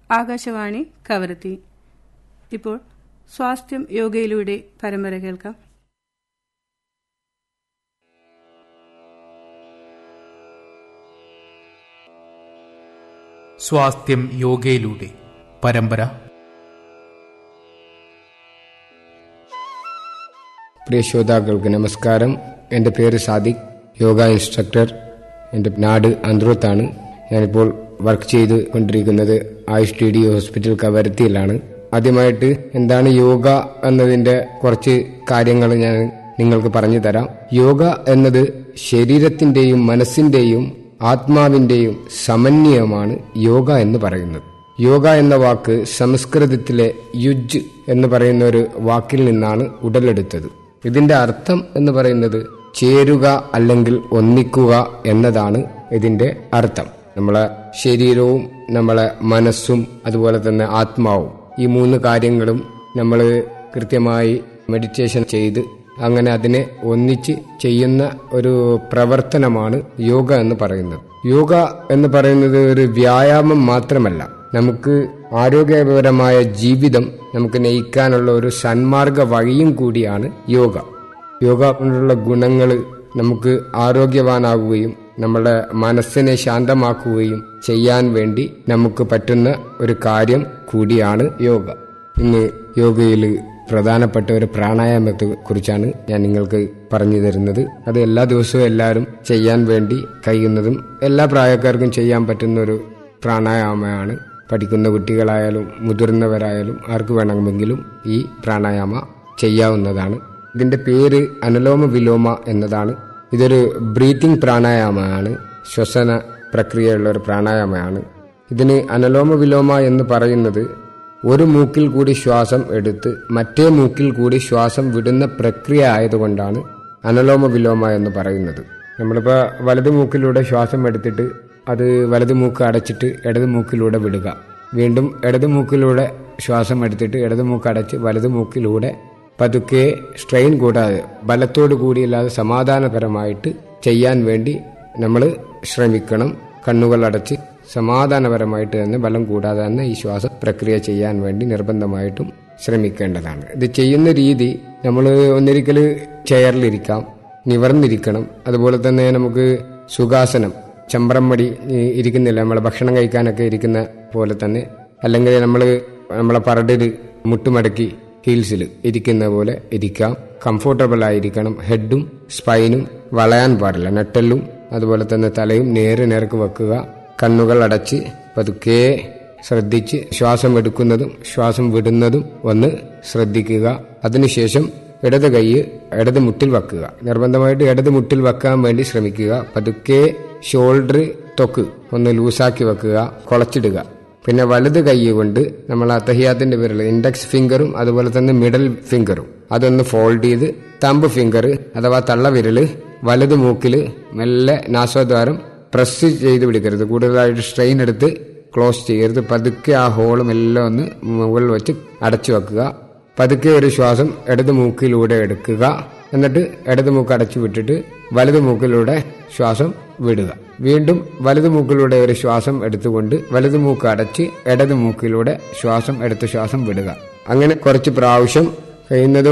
ആകാശവാണി കവരത്തി ഇപ്പോൾ സ്വാസ്ഥ്യം യോഗയിലൂടെ പരമ്പര കേൾക്കാം സ്വാസ്ഥ്യം യോഗയിലൂടെ പരമ്പര പ്രിയ ശ്രോതാക്കൾക്ക് നമസ്കാരം എൻ്റെ പേര് സാദിഖ് യോഗ ഇൻസ്ട്രക്ടർ എൻ്റെ നാട് അന്ത്രൂത്താണ് ഞാനിപ്പോൾ വർക്ക് ചെയ്ത് കൊണ്ടിരിക്കുന്നത് ആയുഷ് ടി ഡി ഹോസ്പിറ്റൽ കവരത്തിയിലാണ് ആദ്യമായിട്ട് എന്താണ് യോഗ എന്നതിൻ്റെ കുറച്ച് കാര്യങ്ങൾ ഞാൻ നിങ്ങൾക്ക് പറഞ്ഞു തരാം യോഗ എന്നത് ശരീരത്തിൻ്റെയും മനസ്സിൻ്റെയും ആത്മാവിൻ്റെയും സമന്വയമാണ് യോഗ എന്ന് പറയുന്നത് യോഗ എന്ന വാക്ക് സംസ്കൃതത്തിലെ യുജ് എന്ന് പറയുന്ന ഒരു വാക്കിൽ നിന്നാണ് ഉടലെടുത്തത് ഇതിന്റെ അർത്ഥം എന്ന് പറയുന്നത് ചേരുക അല്ലെങ്കിൽ ഒന്നിക്കുക എന്നതാണ് ഇതിന്റെ അർത്ഥം നമ്മളെ ശരീരവും നമ്മളെ മനസ്സും അതുപോലെ തന്നെ ആത്മാവും ഈ മൂന്ന് കാര്യങ്ങളും നമ്മൾ കൃത്യമായി മെഡിറ്റേഷൻ ചെയ്ത് അങ്ങനെ അതിനെ ഒന്നിച്ച് ചെയ്യുന്ന ഒരു പ്രവർത്തനമാണ് യോഗ എന്ന് പറയുന്നത് യോഗ എന്ന് പറയുന്നത് ഒരു വ്യായാമം മാത്രമല്ല നമുക്ക് ആരോഗ്യപരമായ ജീവിതം നമുക്ക് നയിക്കാനുള്ള ഒരു സന്മാർഗ വഴിയും കൂടിയാണ് യോഗ യോഗ കൊണ്ടുള്ള ഗുണങ്ങൾ നമുക്ക് ആരോഗ്യവാനാകുകയും നമ്മുടെ മനസ്സിനെ ശാന്തമാക്കുകയും ചെയ്യാൻ വേണ്ടി നമുക്ക് പറ്റുന്ന ഒരു കാര്യം കൂടിയാണ് യോഗ ഇന്ന് യോഗയിൽ പ്രധാനപ്പെട്ട ഒരു പ്രാണായാമത്തെ കുറിച്ചാണ് ഞാൻ നിങ്ങൾക്ക് പറഞ്ഞു തരുന്നത് അത് എല്ലാ ദിവസവും എല്ലാവരും ചെയ്യാൻ വേണ്ടി കഴിയുന്നതും എല്ലാ പ്രായക്കാർക്കും ചെയ്യാൻ പറ്റുന്ന ഒരു പ്രാണായാമമാണ് പഠിക്കുന്ന കുട്ടികളായാലും മുതിർന്നവരായാലും ആർക്ക് വേണമെങ്കിലും ഈ പ്രാണായാമ ചെയ്യാവുന്നതാണ് ഇതിന്റെ പേര് അനുലോമ വിലോമ എന്നതാണ് ഇതൊരു ബ്രീത്തിങ് പ്രാണായാമമാണ് ശ്വസന പ്രക്രിയയുള്ള ഒരു പ്രാണായാമമാണ് ഇതിന് അനുലോമ വിലോമ എന്ന് പറയുന്നത് ഒരു മൂക്കിൽ കൂടി ശ്വാസം എടുത്ത് മറ്റേ മൂക്കിൽ കൂടി ശ്വാസം വിടുന്ന പ്രക്രിയ ആയതുകൊണ്ടാണ് അനുലോമ വിലോമ എന്ന് പറയുന്നത് നമ്മളിപ്പോൾ വലതു മൂക്കിലൂടെ ശ്വാസം എടുത്തിട്ട് അത് വലതു മൂക്ക് അടച്ചിട്ട് ഇടത് മൂക്കിലൂടെ വിടുക വീണ്ടും ഇടത് മൂക്കിലൂടെ ശ്വാസം എടുത്തിട്ട് ഇടത് മൂക്ക് അടച്ച് വലതു മൂക്കിലൂടെ പതുക്കെ സ്ട്രെയിൻ കൂടാതെ ബലത്തോടു കൂടിയല്ലാതെ സമാധാനപരമായിട്ട് ചെയ്യാൻ വേണ്ടി നമ്മൾ ശ്രമിക്കണം കണ്ണുകൾ അടച്ച് സമാധാനപരമായിട്ട് തന്നെ ബലം കൂടാതെ തന്നെ ഈ ശ്വാസ പ്രക്രിയ ചെയ്യാൻ വേണ്ടി നിർബന്ധമായിട്ടും ശ്രമിക്കേണ്ടതാണ് ഇത് ചെയ്യുന്ന രീതി നമ്മൾ ഒന്നിരിക്കൽ ചെയറിലിരിക്കാം നിവർന്നിരിക്കണം അതുപോലെ തന്നെ നമുക്ക് സുഖാസനം ചമ്പ്രമടി ഇരിക്കുന്നില്ല നമ്മൾ ഭക്ഷണം കഴിക്കാനൊക്കെ ഇരിക്കുന്ന പോലെ തന്നെ അല്ലെങ്കിൽ നമ്മൾ നമ്മളെ പറടിൽ മുട്ടുമടക്കി ഹീൽസിൽ ഇരിക്കുന്ന പോലെ ഇരിക്കാം കംഫോർട്ടബിൾ ആയിരിക്കണം ഹെഡും സ്പൈനും വളയാൻ പാടില്ല നട്ടെല്ലും അതുപോലെ തന്നെ തലയും നേരെ നേർക്ക് വെക്കുക കണ്ണുകൾ അടച്ച് പതുക്കെ ശ്രദ്ധിച്ച് ശ്വാസം എടുക്കുന്നതും ശ്വാസം വിടുന്നതും ഒന്ന് ശ്രദ്ധിക്കുക അതിനുശേഷം ഇടത് കൈ ഇടത് മുട്ടിൽ വെക്കുക നിർബന്ധമായിട്ട് ഇടത് മുട്ടിൽ വെക്കാൻ വേണ്ടി ശ്രമിക്കുക പതുക്കെ ഷോൾഡർ തൊക്ക് ഒന്ന് ലൂസാക്കി വെക്കുക കുളച്ചിടുക പിന്നെ വലത് കൈ കൊണ്ട് നമ്മൾ അത്തഹിയാത്തിന്റെ വിരൽ ഇൻഡെക്സ് ഫിംഗറും അതുപോലെ തന്നെ മിഡൽ ഫിംഗറും അതൊന്ന് ഫോൾഡ് ചെയ്ത് തമ്പ് ഫിംഗർ അഥവാ തള്ളവിരല് വലത് മൂക്കില് മെല്ലെ നാസ്വാദ്വാരം പ്രസ് ചെയ്ത് പിടിക്കരുത് കൂടുതലായിട്ട് സ്ട്രെയിൻ എടുത്ത് ക്ലോസ് ചെയ്യരുത് പതുക്കെ ആ ഹോളും എല്ലാം ഒന്ന് മുകളിൽ വെച്ച് അടച്ചു വെക്കുക പതുക്കെ ഒരു ശ്വാസം ഇടത് മൂക്കിലൂടെ എടുക്കുക എന്നിട്ട് ഇടത് മൂക്ക് അടച്ചു വിട്ടിട്ട് വലത് മൂക്കിലൂടെ ശ്വാസം വിടുക വീണ്ടും വലത് മൂക്കിലൂടെ ഒരു ശ്വാസം എടുത്തുകൊണ്ട് വലത് മൂക്ക് അടച്ച് ഇടത് മൂക്കിലൂടെ ശ്വാസം എടുത്ത് ശ്വാസം വിടുക അങ്ങനെ കുറച്ച് പ്രാവശ്യം കഴിയുന്നത്